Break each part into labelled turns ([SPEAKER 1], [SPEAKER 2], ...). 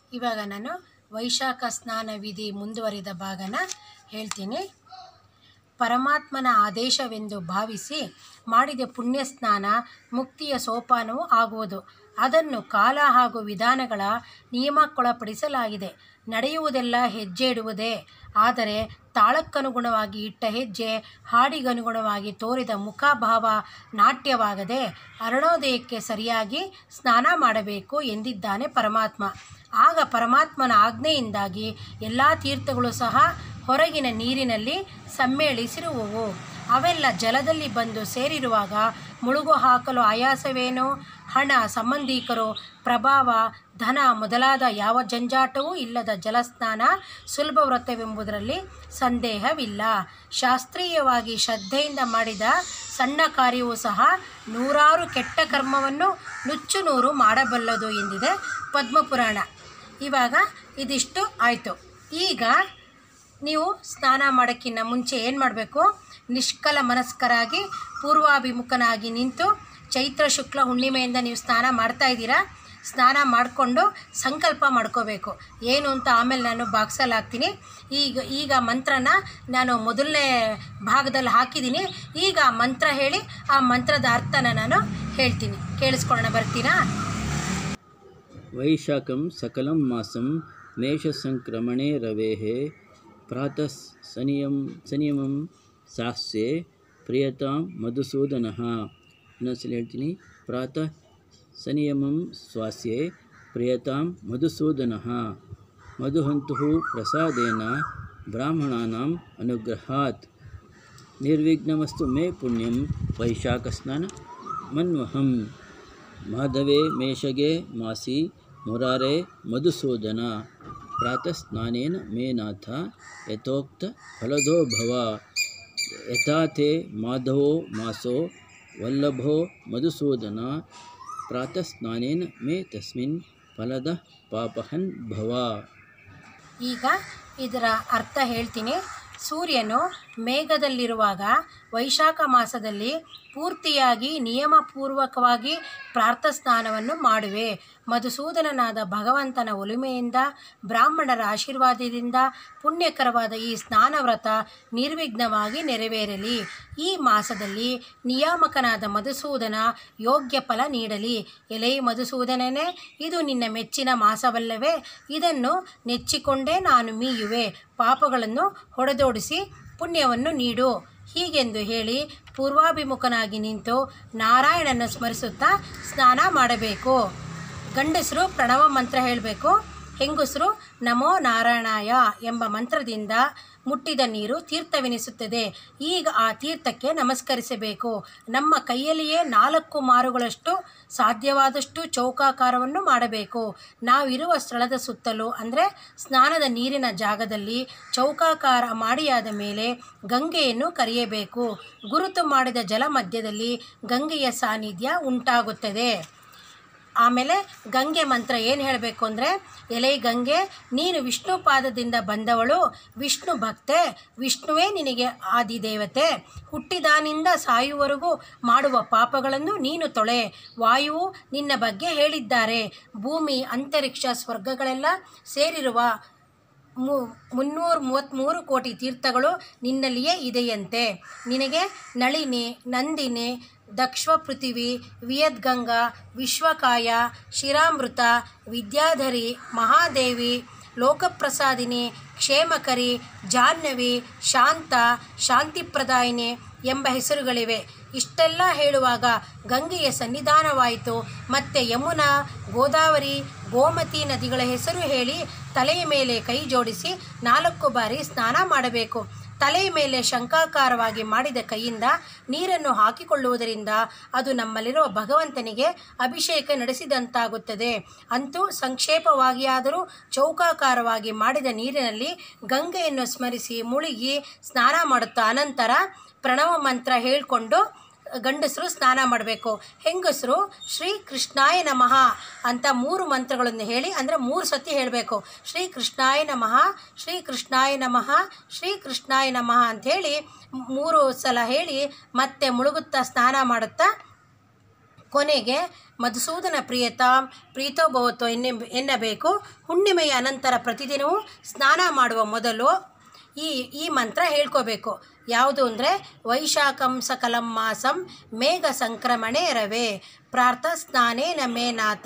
[SPEAKER 1] ಇವಾಗ ನಾನು ವೈಶಾಖ ಸ್ನಾನ ವಿಧಿ ಮುಂದುವರಿದ ಭಾಗನ ಹೇಳ್ತೀನಿ ಪರಮಾತ್ಮನ ಆದೇಶವೆಂದು ಭಾವಿಸಿ ಮಾಡಿದ ಪುಣ್ಯ ಸ್ನಾನ ಮುಕ್ತಿಯ ಸೋಪಾನವೂ ಆಗುವುದು ಅದನ್ನು ಕಾಲ ಹಾಗೂ ವಿಧಾನಗಳ ನಿಯಮಕ್ಕೊಳಪಡಿಸಲಾಗಿದೆ ನಡೆಯುವುದೆಲ್ಲ ಹೆಜ್ಜೆ ಇಡುವುದೇ ಆದರೆ ತಾಳಕ್ಕನುಗುಣವಾಗಿ ಇಟ್ಟ ಹೆಜ್ಜೆ ಹಾಡಿಗನುಗುಣವಾಗಿ ತೋರಿದ ಮುಖಭಾವ ನಾಟ್ಯವಾಗದೆ ಅರುಣೋದಯಕ್ಕೆ ಸರಿಯಾಗಿ ಸ್ನಾನ ಮಾಡಬೇಕು ಎಂದಿದ್ದಾನೆ ಪರಮಾತ್ಮ ಆಗ ಪರಮಾತ್ಮನ ಆಜ್ಞೆಯಿಂದಾಗಿ ಎಲ್ಲ ತೀರ್ಥಗಳು ಸಹ ಹೊರಗಿನ ನೀರಿನಲ್ಲಿ ಸಮ್ಮೇಳಿಸಿರುವವು ಅವೆಲ್ಲ ಜಲದಲ್ಲಿ ಬಂದು ಸೇರಿರುವಾಗ ಮುಳುಗು ಹಾಕಲು ಆಯಾಸವೇನೋ ಹಣ ಸಂಬಂಧಿಕರು ಪ್ರಭಾವ ಧನ ಮೊದಲಾದ ಯಾವ ಜಂಜಾಟವೂ ಇಲ್ಲದ ಜಲಸ್ನಾನ ಸುಲಭ ವ್ರತವೆಂಬುದರಲ್ಲಿ ಸಂದೇಹವಿಲ್ಲ ಶಾಸ್ತ್ರೀಯವಾಗಿ ಶ್ರದ್ಧೆಯಿಂದ ಮಾಡಿದ ಸಣ್ಣ ಕಾರ್ಯವೂ ಸಹ ನೂರಾರು ಕೆಟ್ಟ ಕರ್ಮವನ್ನು ನುಚ್ಚು ನೂರು ಮಾಡಬಲ್ಲದು ಎಂದಿದೆ ಪದ್ಮಪುರಾಣ ಇವಾಗ ಇದಿಷ್ಟು ಆಯಿತು ಈಗ ನೀವು ಸ್ನಾನ ಮಾಡೋಕ್ಕಿಂತ ಮುಂಚೆ ಏನು ಮಾಡಬೇಕು ನಿಷ್ಕಲ ಮನಸ್ಕರಾಗಿ ಪೂರ್ವಾಭಿಮುಖನಾಗಿ ನಿಂತು ಚೈತ್ರ ಶುಕ್ಲ ಹುಣ್ಣಿಮೆಯಿಂದ ನೀವು ಸ್ನಾನ ಮಾಡ್ತಾ ಇದ್ದೀರಾ ಸ್ನಾನ ಮಾಡಿಕೊಂಡು ಸಂಕಲ್ಪ ಮಾಡ್ಕೋಬೇಕು ಏನು ಅಂತ ಆಮೇಲೆ ನಾನು ಬಾಕ್ಸಲ್ಲಿ ಹಾಕ್ತೀನಿ ಈಗ ಈಗ ಮಂತ್ರನ ನಾನು ಮೊದಲನೇ ಭಾಗದಲ್ಲಿ ಹಾಕಿದ್ದೀನಿ ಈಗ ಆ ಮಂತ್ರ ಹೇಳಿ ಆ ಮಂತ್ರದ ಅರ್ಥನ ನಾನು ಹೇಳ್ತೀನಿ ಕೇಳಿಸ್ಕೊಳ್ಳೋಣ ಬರ್ತೀರಾ
[SPEAKER 2] वैशाखं सकलं मासं मेषसङ्क्रमणे रवेः प्रातः सनियं संयमं ಸಾಸ್ಯೆ ಪ್ರಿಯತಾಂ ಮಧುಸೂದನಃ ಇನ್ನೊಂದ್ಸಲ ಹೇಳ್ತೀನಿ ಪ್ರಾತಃ ಸಂಯಮಂ ಸ್ವಾಸ್ಯೆ ಪ್ರಿಯತಾಂ ಮಧುಸೂದನಃ ಮಧುಹಂತು ಪ್ರಸಾದೇನ ಬ್ರಾಹ್ಮಣಾನಾಂ ಅನುಗ್ರಹಾತ್ ನಿರ್ವಿಘ್ನಮಸ್ತು ಮೇ ಪುಣ್ಯಂ ವೈಶಾಖಸ್ನಾನ ಮನ್ವಹಂ ಮಾಧವೇ ಮೇಷಗೆ ಮಾಸಿ ಮುರಾರೆ ಮಧುಸೂದನ ಪ್ರಾತಃಸ್ನಾನೇನ ಮೇ ನಾಥ ಯಥೋಕ್ತ ಫಲದೋ ಭವ ಯಥಾ ತೇ ಮಾಧವೋ ಮಾಸೋ ವಲ್ಲಭೋ ಮಧುಸೂದನ ಪ್ರಾತಃಸ್ನಾನೇನ ಮೇ ತಸ್ಮಿನ್ ಫಲದ ಪಾಪಹನ್ ಭವ
[SPEAKER 1] ಈಗ ಇದರ ಅರ್ಥ ಹೇಳ್ತೀನಿ ಸೂರ್ಯನು ಮೇಘದಲ್ಲಿರುವಾಗ ವೈಶಾಖ ಮಾಸದಲ್ಲಿ ಪೂರ್ತಿಯಾಗಿ ನಿಯಮಪೂರ್ವಕವಾಗಿ ಪ್ರಾರ್ಥಸ್ನಾನವನ್ನು ಮಾಡುವೆ ಮಧುಸೂದನನಾದ ಭಗವಂತನ ಒಲುಮೆಯಿಂದ ಬ್ರಾಹ್ಮಣರ ಆಶೀರ್ವಾದದಿಂದ ಪುಣ್ಯಕರವಾದ ಈ ಸ್ನಾನ ವ್ರತ ನಿರ್ವಿಘ್ನವಾಗಿ ನೆರವೇರಲಿ ಈ ಮಾಸದಲ್ಲಿ ನಿಯಾಮಕನಾದ ಮಧುಸೂದನ ಯೋಗ್ಯ ಫಲ ನೀಡಲಿ ಎಲೆ ಮಧುಸೂದನನೇ ಇದು ನಿನ್ನ ಮೆಚ್ಚಿನ ಮಾಸವಲ್ಲವೇ ಇದನ್ನು ನೆಚ್ಚಿಕೊಂಡೇ ನಾನು ಮೀಯುವೆ ಪಾಪಗಳನ್ನು ಹೊಡೆದೋಡಿಸಿ ಪುಣ್ಯವನ್ನು ನೀಡು ಹೀಗೆಂದು ಹೇಳಿ ಪೂರ್ವಾಭಿಮುಖನಾಗಿ ನಿಂತು ನಾರಾಯಣನ ಸ್ಮರಿಸುತ್ತಾ ಸ್ನಾನ ಮಾಡಬೇಕು ಗಂಡಸರು ಪ್ರಣವ ಮಂತ್ರ ಹೇಳಬೇಕು ಹೆಂಗಸರು ನಮೋ ನಾರಾಯಣಾಯ ಎಂಬ ಮಂತ್ರದಿಂದ ಮುಟ್ಟಿದ ನೀರು ತೀರ್ಥವೆನಿಸುತ್ತದೆ ಈಗ ಆ ತೀರ್ಥಕ್ಕೆ ನಮಸ್ಕರಿಸಬೇಕು ನಮ್ಮ ಕೈಯಲ್ಲಿಯೇ ನಾಲ್ಕು ಮಾರುಗಳಷ್ಟು ಸಾಧ್ಯವಾದಷ್ಟು ಚೌಕಾಕಾರವನ್ನು ಮಾಡಬೇಕು ನಾವಿರುವ ಸ್ಥಳದ ಸುತ್ತಲೂ ಅಂದರೆ ಸ್ನಾನದ ನೀರಿನ ಜಾಗದಲ್ಲಿ ಚೌಕಾಕಾರ ಮಾಡಿಯಾದ ಮೇಲೆ ಗಂಗೆಯನ್ನು ಕರೆಯಬೇಕು ಗುರುತು ಮಾಡಿದ ಜಲ ಮಧ್ಯದಲ್ಲಿ ಗಂಗೆಯ ಸಾನ್ನಿಧ್ಯ ಉಂಟಾಗುತ್ತದೆ ಆಮೇಲೆ ಗಂಗೆ ಮಂತ್ರ ಏನು ಹೇಳಬೇಕು ಅಂದರೆ ಎಲೆ ಗಂಗೆ ನೀನು ವಿಷ್ಣು ಪಾದದಿಂದ ಬಂದವಳು ವಿಷ್ಣು ಭಕ್ತೆ ವಿಷ್ಣುವೇ ನಿನಗೆ ಆದಿದೇವತೆ ಹುಟ್ಟಿದಾನಿಂದ ಸಾಯುವವರೆಗೂ ಮಾಡುವ ಪಾಪಗಳನ್ನು ನೀನು ತೊಳೆ ವಾಯುವು ನಿನ್ನ ಬಗ್ಗೆ ಹೇಳಿದ್ದಾರೆ ಭೂಮಿ ಅಂತರಿಕ್ಷ ಸ್ವರ್ಗಗಳೆಲ್ಲ ಸೇರಿರುವ ಮು ಮುನ್ನೂರ ಮೂವತ್ತ್ಮೂರು ಕೋಟಿ ತೀರ್ಥಗಳು ನಿನ್ನಲ್ಲಿಯೇ ಇದೆಯಂತೆ ನಿನಗೆ ನಳಿನಿ ನಂದಿನಿ ದಕ್ಷ ಪೃಥಿವಿ ವಿಯದ್ಗಂಗಾ ವಿಶ್ವಕಾಯ ಶಿರಾಮೃತ ವಿದ್ಯಾಧರಿ ಮಹಾದೇವಿ ಲೋಕಪ್ರಸಾದಿನಿ ಕ್ಷೇಮಕರಿ ಜಾಹ್ನವಿ ಶಾಂತ ಶಾಂತಿಪ್ರದಾಯಿನಿ ಎಂಬ ಹೆಸರುಗಳಿವೆ ಇಷ್ಟೆಲ್ಲ ಹೇಳುವಾಗ ಗಂಗೆಯ ಸನ್ನಿಧಾನವಾಯಿತು ಮತ್ತು ಯಮುನಾ ಗೋದಾವರಿ ಗೋಮತಿ ನದಿಗಳ ಹೆಸರು ಹೇಳಿ ತಲೆಯ ಮೇಲೆ ಕೈ ಜೋಡಿಸಿ ನಾಲ್ಕು ಬಾರಿ ಸ್ನಾನ ಮಾಡಬೇಕು ತಲೆಯ ಮೇಲೆ ಶಂಕಾಕಾರವಾಗಿ ಮಾಡಿದ ಕೈಯಿಂದ ನೀರನ್ನು ಹಾಕಿಕೊಳ್ಳುವುದರಿಂದ ಅದು ನಮ್ಮಲ್ಲಿರುವ ಭಗವಂತನಿಗೆ ಅಭಿಷೇಕ ನಡೆಸಿದಂತಾಗುತ್ತದೆ ಅಂತೂ ಸಂಕ್ಷೇಪವಾಗಿಯಾದರೂ ಚೌಕಾಕಾರವಾಗಿ ಮಾಡಿದ ನೀರಿನಲ್ಲಿ ಗಂಗೆಯನ್ನು ಸ್ಮರಿಸಿ ಮುಳುಗಿ ಸ್ನಾನ ಮಾಡುತ್ತಾ ಅನಂತರ ಪ್ರಣವ ಮಂತ್ರ ಹೇಳಿಕೊಂಡು ಗಂಡಸರು ಸ್ನಾನ ಮಾಡಬೇಕು ಹೆಂಗಸರು ಶ್ರೀ ಕೃಷ್ಣಾಯ ನಮಃ ಅಂತ ಮೂರು ಮಂತ್ರಗಳನ್ನು ಹೇಳಿ ಅಂದರೆ ಮೂರು ಸತಿ ಹೇಳಬೇಕು ಶ್ರೀ ಕೃಷ್ಣಾಯ ನಮಃ ಶ್ರೀ ಕೃಷ್ಣಾಯ ನಮಃ ಶ್ರೀ ಕೃಷ್ಣಾಯ ನಮಃ ಅಂಥೇಳಿ ಮೂರು ಸಲ ಹೇಳಿ ಮತ್ತೆ ಮುಳುಗುತ್ತಾ ಸ್ನಾನ ಮಾಡುತ್ತಾ ಕೊನೆಗೆ ಮಧುಸೂದನ ಪ್ರಿಯತಾಂ ಪ್ರೀತೋ ಭವತೋ ಎನ್ನೆ ಎನ್ನಬೇಕು ಹುಣ್ಣಿಮೆಯ ಅನಂತರ ಪ್ರತಿದಿನವೂ ಸ್ನಾನ ಮಾಡುವ ಮೊದಲು ಈ ಈ ಮಂತ್ರ ಹೇಳ್ಕೋಬೇಕು ಯಾವುದು ಅಂದರೆ ವೈಶಾಖಂ ಸಕಲಂ ಮಾಸಂ ಮೇಘ ಸಂಕ್ರಮಣೆ ರವೆ ಪ್ರಾರ್ಥ ಸ್ನಾನೇನ ಮೇನಾಥ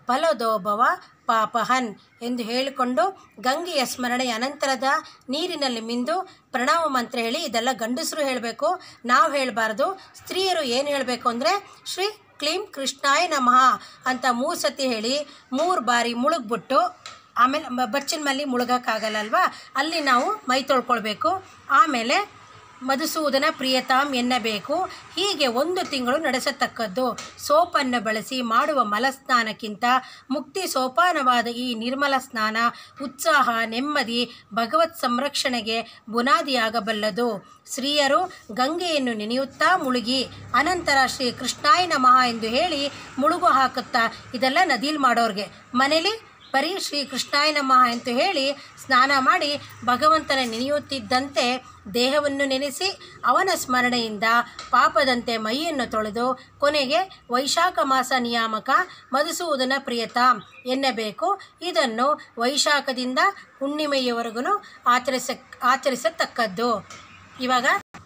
[SPEAKER 1] ಫಲದೋಭವ ಪಾಪಹನ್ ಎಂದು ಹೇಳಿಕೊಂಡು ಗಂಗೆಯ ಸ್ಮರಣೆಯ ಅನಂತರದ ನೀರಿನಲ್ಲಿ ಮಿಂದು ಪ್ರಣವ ಮಂತ್ರ ಹೇಳಿ ಇದೆಲ್ಲ ಗಂಡಸರು ಹೇಳಬೇಕು ನಾವು ಹೇಳಬಾರ್ದು ಸ್ತ್ರೀಯರು ಏನು ಹೇಳಬೇಕು ಅಂದರೆ ಶ್ರೀ ಕ್ಲೀಂ ಕೃಷ್ಣಾಯ ನಮಃ ಅಂತ ಮೂರು ಸತಿ ಹೇಳಿ ಮೂರು ಬಾರಿ ಮುಳುಗ್ಬಿಟ್ಟು ಆಮೇಲೆ ಮ- ಬಚ್ಚಿನ ಮಲ್ಲಿ ಮುಳುಗೋಕ್ಕಾಗಲ್ಲ ಅಲ್ವಾ ಅಲ್ಲಿ ನಾವು ಮೈ ತೊಳ್ಕೊಳ್ಬೇಕು ಆಮೇಲೆ ಮಧುಸೂದನ ಪ್ರಿಯತಾಂ ಎನ್ನಬೇಕು ಹೀಗೆ ಒಂದು ತಿಂಗಳು ನಡೆಸತಕ್ಕದ್ದು ಸೋಪನ್ನು ಬಳಸಿ ಮಾಡುವ ಮಲಸ್ನಾನಕ್ಕಿಂತ ಮುಕ್ತಿ ಸೋಪಾನವಾದ ಈ ನಿರ್ಮಲ ಸ್ನಾನ ಉತ್ಸಾಹ ನೆಮ್ಮದಿ ಭಗವತ್ ಸಂರಕ್ಷಣೆಗೆ ಬುನಾದಿಯಾಗಬಲ್ಲದು ಸ್ತ್ರೀಯರು ಗಂಗೆಯನ್ನು ನೆನೆಯುತ್ತಾ ಮುಳುಗಿ ಅನಂತರ ಶ್ರೀ ಕೃಷ್ಣಾಯ ನಮಃ ಎಂದು ಹೇಳಿ ಮುಳುಗು ಹಾಕುತ್ತಾ ಇದೆಲ್ಲ ನದಿಲ್ ಮಾಡೋರಿಗೆ ಮನೇಲಿ ಬರೀ ಶ್ರೀ ಕೃಷ್ಣಾಯ ನಮಃ ಅಂತ ಹೇಳಿ ಸ್ನಾನ ಮಾಡಿ ಭಗವಂತನ ನೆನೆಯುತ್ತಿದ್ದಂತೆ ದೇಹವನ್ನು ನೆನೆಸಿ ಅವನ ಸ್ಮರಣೆಯಿಂದ ಪಾಪದಂತೆ ಮೈಯನ್ನು ತೊಳೆದು ಕೊನೆಗೆ ವೈಶಾಖ ಮಾಸ ನಿಯಾಮಕ ಮಧುಸೂದನ ಪ್ರಿಯತಾಂ ಎನ್ನಬೇಕು ಇದನ್ನು ವೈಶಾಖದಿಂದ ಹುಣ್ಣಿಮೆಯವರೆಗೂ ಆಚರಿಸ ಆಚರಿಸತಕ್ಕದ್ದು ಇವಾಗ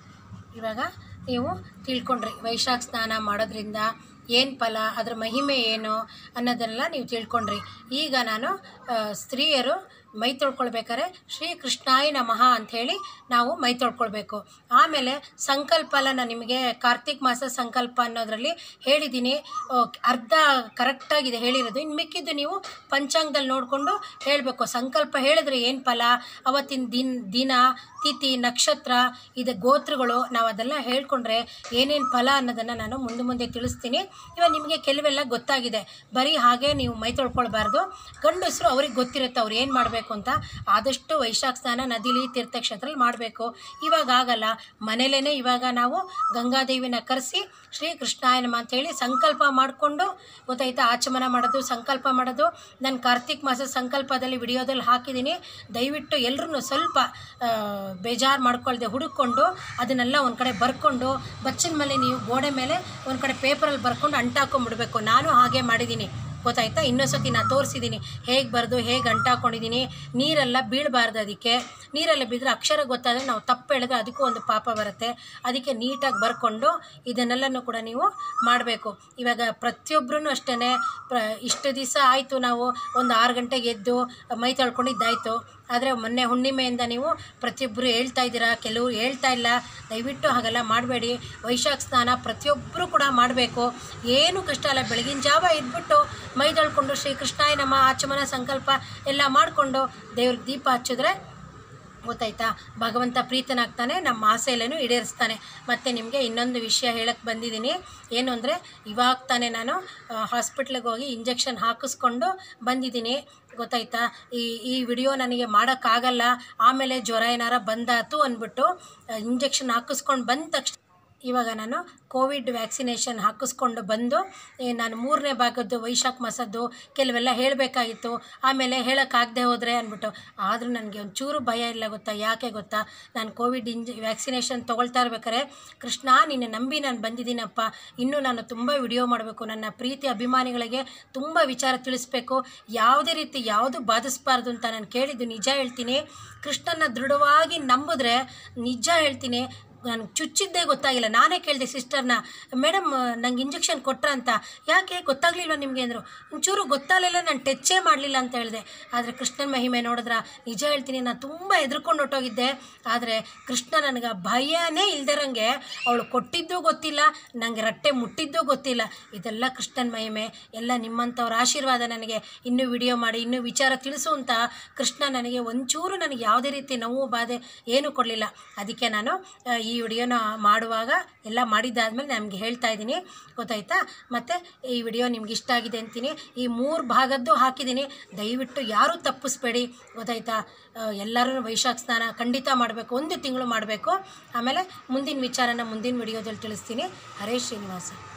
[SPEAKER 1] ಇವಾಗ ನೀವು ತಿಳ್ಕೊಂಡ್ರಿ ವೈಶಾಖ ಸ್ನಾನ ಮಾಡೋದ್ರಿಂದ ಏನು ಫಲ ಅದರ ಮಹಿಮೆ ಏನು ಅನ್ನೋದನ್ನೆಲ್ಲ ನೀವು ತಿಳ್ಕೊಂಡ್ರಿ ಈಗ ನಾನು ಆ, ಸ್ತ್ರೀಯರು ಮೈ ತೊಳ್ಕೊಳ್ಬೇಕಾದ್ರೆ ಶ್ರೀ ಕೃಷ್ಣಾಯ ನಮಃ ಅಂಥೇಳಿ ನಾವು ಮೈ ತೊಳ್ಕೊಳ್ಬೇಕು ಆಮೇಲೆ ಸಂಕಲ್ಪ ಎಲ್ಲ ನಾನು ನಿಮಗೆ ಕಾರ್ತಿಕ್ ಮಾಸ ಸಂಕಲ್ಪ ಅನ್ನೋದರಲ್ಲಿ ಹೇಳಿದ್ದೀನಿ ಆ, ಅರ್ಧ ಕರೆಕ್ಟಾಗಿದೆ ಹೇಳಿರೋದು ಇನ್ನು ಮಿಕ್ಕಿದ್ದು ನೀವು ಪಂಚಾಂಗದಲ್ಲಿ ನೋಡಿಕೊಂಡು ಹೇಳಬೇಕು ಸಂಕಲ್ಪ ಹೇಳಿದ್ರೆ ಏನು ಫಲ ಅವತ್ತಿನ ದಿನ ದಿನ ತಿಥಿ ನಕ್ಷತ್ರ ಇದು ಗೋತ್ರಗಳು ನಾವು ಅದೆಲ್ಲ ಹೇಳ್ಕೊಂಡ್ರೆ ಏನೇನು ಫಲ ಅನ್ನೋದನ್ನು ನಾನು ಮುಂದೆ ಮುಂದೆ ತಿಳಿಸ್ತೀನಿ ಇವಾಗ ನಿಮಗೆ ಕೆಲವೆಲ್ಲ ಗೊತ್ತಾಗಿದೆ ಬರೀ ಹಾಗೆ ನೀವು ಮೈ ತೊಳ್ಕೊಳ್ಬಾರ್ದು ಗಂಡಸರು ಅವ್ರಿಗೆ ಗೊತ್ತಿರುತ್ತೆ ಅವ್ರು ಏನು ಮಾಡಬೇಕು ಅಂತ ಆದಷ್ಟು ವೈಶಾಖ ಸ್ನಾನ ನದಿಲಿ ತೀರ್ಥಕ್ಷೇತ್ರದಲ್ಲಿ ಮಾಡಬೇಕು ಇವಾಗ ಆಗಲ್ಲ ಮನೇಲೇ ಇವಾಗ ನಾವು ಗಂಗಾದೇವಿನ ಕರೆಸಿ ಶ್ರೀ ಕೃಷ್ಣಾಯ ನಮಃ ಅಂತೇಳಿ ಸಂಕಲ್ಪ ಮಾಡಿಕೊಂಡು ಗೊತ್ತಾಯ್ತಾ ಆಚಮನ ಮಾಡೋದು ಸಂಕಲ್ಪ ಮಾಡೋದು ನಾನು ಕಾರ್ತಿಕ್ ಮಾಸ ಸಂಕಲ್ಪದಲ್ಲಿ ವಿಡಿಯೋದಲ್ಲಿ ಹಾಕಿದ್ದೀನಿ ದಯವಿಟ್ಟು ಎಲ್ಲರೂ ಸ್ವಲ್ಪ ಆ, ಬೇಜಾರು ಮಾಡ್ಕೊಳ್ದೆ ಹುಡುಕೊಂಡು ಅದನ್ನೆಲ್ಲ ಒಂದು ಕಡೆ ಬರ್ಕೊಂಡು ಬಚ್ಚಿನ ಮೇಲೆ ನೀವು ಗೋಡೆ ಮೇಲೆ ಒಂದು ಕಡೆ ಪೇಪರಲ್ಲಿ ಬರ್ಕೊಂಡು ಅಂಟಾಕೊಂಡ್ಬಿಡ್ಬೇಕು ನಾನು ಹಾಗೆ ಮಾಡಿದ್ದೀನಿ ಗೊತ್ತಾಯ್ತಾ ಇನ್ನೊಂದು ಸತಿ ನಾನು ತೋರಿಸಿದ್ದೀನಿ ಹೇಗೆ ಬರೆದು ಹೇಗೆ ಅಂಟಾಕೊಂಡಿದ್ದೀನಿ ನೀರೆಲ್ಲ ಬೀಳಬಾರ್ದು ಅದಕ್ಕೆ ನೀರೆಲ್ಲ ಬಿದ್ದರೆ ಅಕ್ಷರ ಗೊತ್ತಾದರೆ ನಾವು ತಪ್ಪು ಹೇಳಿದ್ರೆ ಅದಕ್ಕೂ ಒಂದು ಪಾಪ ಬರುತ್ತೆ ಅದಕ್ಕೆ ನೀಟಾಗಿ ಬರ್ಕೊಂಡು ಇದನ್ನೆಲ್ಲನೂ ಕೂಡ ನೀವು ಮಾಡಬೇಕು ಇವಾಗ ಪ್ರತಿಯೊಬ್ಬರೂ ಅಷ್ಟೇ ಪ್ರ ಇಷ್ಟು ದಿವಸ ಆಯಿತು ನಾವು ಒಂದು ಆರು ಗಂಟೆಗೆ ಎದ್ದು ಮೈ ತೊಳ್ಕೊಂಡಿದ್ದಾಯಿತು ಆದರೆ ಮೊನ್ನೆ ಹುಣ್ಣಿಮೆಯಿಂದ ನೀವು ಪ್ರತಿಯೊಬ್ಬರು ಹೇಳ್ತಾ ಇದ್ದೀರಾ ಕೆಲವರು ಹೇಳ್ತಾ ಇಲ್ಲ ದಯವಿಟ್ಟು ಹಾಗೆಲ್ಲ ಮಾಡಬೇಡಿ ವೈಶಾಖ ಸ್ನಾನ ಪ್ರತಿಯೊಬ್ಬರು ಕೂಡ ಮಾಡಬೇಕು ಏನು ಕಷ್ಟ ಅಲ್ಲ ಬೆಳಗಿನ ಜಾವ ಎದ್ಬಿಟ್ಟು ಮೈ ತೊಳ್ಕೊಂಡು ಶ್ರೀ ಕೃಷ್ಣಾಯ ನಮ್ಮ ಆಚಮನ ಸಂಕಲ್ಪ ಎಲ್ಲ ಮಾಡಿಕೊಂಡು ದೇವ್ರಿಗೆ ದೀಪ ಹಚ್ಚಿದ್ರೆ ಗೊತ್ತಾಯ್ತಾ ಭಗವಂತ ಪ್ರೀತನಾಗ್ತಾನೆ ನಮ್ಮ ಆಸೆಯಲ್ಲೇನು ಈಡೇರಿಸ್ತಾನೆ ಮತ್ತು ನಿಮಗೆ ಇನ್ನೊಂದು ವಿಷಯ ಹೇಳಕ್ಕೆ ಬಂದಿದ್ದೀನಿ ಏನು ಅಂದರೆ ಇವಾಗ ತಾನೇ ನಾನು ಹಾಸ್ಪಿಟ್ಲಿಗೆ ಹೋಗಿ ಇಂಜೆಕ್ಷನ್ ಹಾಕಿಸ್ಕೊಂಡು ಬಂದಿದ್ದೀನಿ ಗೊತ್ತಾಯ್ತಾ ಈ ಈ ವಿಡಿಯೋ ನನಗೆ ಮಾಡೋಕ್ಕಾಗಲ್ಲ ಆಮೇಲೆ ಜ್ವರ ಏನಾರ ಬಂದಾತು ಅಂದ್ಬಿಟ್ಟು ಇಂಜೆಕ್ಷನ್ ಹಾಕಿಸ್ಕೊಂಡು ಬಂದ ತಕ್ಷಣ ಇವಾಗ ನಾನು ಕೋವಿಡ್ ವ್ಯಾಕ್ಸಿನೇಷನ್ ಹಾಕಿಸ್ಕೊಂಡು ಬಂದು ಏ, ನಾನು ಮೂರನೇ ಭಾಗದ್ದು ವೈಶಾಖ ಮಾಸದ್ದು ಕೆಲವೆಲ್ಲ ಹೇಳಬೇಕಾಗಿತ್ತು ಆಮೇಲೆ ಹೇಳೋಕ್ಕಾಗದೆ ಹೋದರೆ ಅಂದ್ಬಿಟ್ಟು ಆದರೂ ನನಗೆ ಒಂಚೂರು ಭಯ ಇಲ್ಲ ಗೊತ್ತಾ ಯಾಕೆ ಗೊತ್ತಾ ನಾನು ಕೋವಿಡ್ ಇಂಜ್ ವ್ಯಾಕ್ಸಿನೇಷನ್ ತೊಗೊಳ್ತಾ ಇರ್ಬೇಕಾರೆ ಕೃಷ್ಣ ನಿನ್ನೆ ನಂಬಿ ನಾನು ಬಂದಿದ್ದೀನಪ್ಪ ಇನ್ನೂ ನಾನು ತುಂಬ ವಿಡಿಯೋ ಮಾಡಬೇಕು ನನ್ನ ಪ್ರೀತಿ ಅಭಿಮಾನಿಗಳಿಗೆ ತುಂಬ ವಿಚಾರ ತಿಳಿಸ್ಬೇಕು ಯಾವುದೇ ರೀತಿ ಯಾವುದು ಬಾಧಿಸ್ಬಾರ್ದು ಅಂತ ನಾನು ಕೇಳಿದ್ದು ನಿಜ ಹೇಳ್ತೀನಿ ಕೃಷ್ಣನ ದೃಢವಾಗಿ ನಂಬಿದ್ರೆ ನಿಜ ಹೇಳ್ತೀನಿ ನನಗೆ ಚುಚ್ಚಿದ್ದೇ ಗೊತ್ತಾಗಿಲ್ಲ ನಾನೇ ಕೇಳಿದೆ ಸಿಸ್ಟರ್ನ ಮೇಡಮ್ ನಂಗೆ ಇಂಜೆಕ್ಷನ್ ಕೊಟ್ರ ಅಂತ ಯಾಕೆ ಗೊತ್ತಾಗಲಿಲ್ಲ ನಿಮಗೆ ಅಂದರು ಒಂಚೂರು ಗೊತ್ತಾಗಲಿಲ್ಲ ನಾನು ಟಚ್ಚೇ ಮಾಡಲಿಲ್ಲ ಅಂತ ಹೇಳಿದೆ ಆದರೆ ಕೃಷ್ಣನ ಮಹಿಮೆ ನೋಡಿದ್ರ ನಿಜ ಹೇಳ್ತೀನಿ ನಾನು ತುಂಬ ಹೆದರ್ಕೊಂಡು ಹೊಟ್ಟೋಗಿದ್ದೆ ಆದರೆ ಕೃಷ್ಣ ನನಗೆ ಭಯನೇ ಇಲ್ದಿರಂಗೆ ಅವಳು ಕೊಟ್ಟಿದ್ದೂ ಗೊತ್ತಿಲ್ಲ ನನಗೆ ರಟ್ಟೆ ಮುಟ್ಟಿದ್ದೂ ಗೊತ್ತಿಲ್ಲ ಇದೆಲ್ಲ ಕೃಷ್ಣನ ಮಹಿಮೆ ಎಲ್ಲ ನಿಮ್ಮಂಥವ್ರ ಆಶೀರ್ವಾದ ನನಗೆ ಇನ್ನೂ ವಿಡಿಯೋ ಮಾಡಿ ಇನ್ನೂ ವಿಚಾರ ತಿಳಿಸು ಅಂತ ಕೃಷ್ಣ ನನಗೆ ಒಂಚೂರು ನನಗೆ ಯಾವುದೇ ರೀತಿ ನೋವು ಬಾಧೆ ಏನೂ ಕೊಡಲಿಲ್ಲ ಅದಕ್ಕೆ ನಾನು ಆ, ಈ ವಿಡಿಯೋನ ಮಾಡುವಾಗ ಎಲ್ಲ ಮಾಡಿದ್ದಾದ್ಮೇಲೆ ನಮಗೆ ಹೇಳ್ತಾ ಇದ್ದೀನಿ ಗೊತ್ತಾಯ್ತಾ ಮತ್ತು ಈ ವಿಡಿಯೋ ನಿಮ್ಗೆ ಇಷ್ಟ ಆಗಿದೆ ಅಂತೀನಿ ಈ ಮೂರು ಭಾಗದ್ದು ಹಾಕಿದ್ದೀನಿ ದಯವಿಟ್ಟು ಯಾರೂ ತಪ್ಪಿಸ್ಬೇಡಿ ಗೊತ್ತಾಯ್ತಾ ಎಲ್ಲರೂ ವೈಶಾಖ ಸ್ನಾನ ಖಂಡಿತ ಮಾಡಬೇಕು ಒಂದು ತಿಂಗಳು ಮಾಡಬೇಕು ಆಮೇಲೆ ಮುಂದಿನ ವಿಚಾರನ ಮುಂದಿನ ವಿಡಿಯೋದಲ್ಲಿ ತಿಳಿಸ್ತೀನಿ ಹರೇ ಶ್ರೀನಿವಾಸ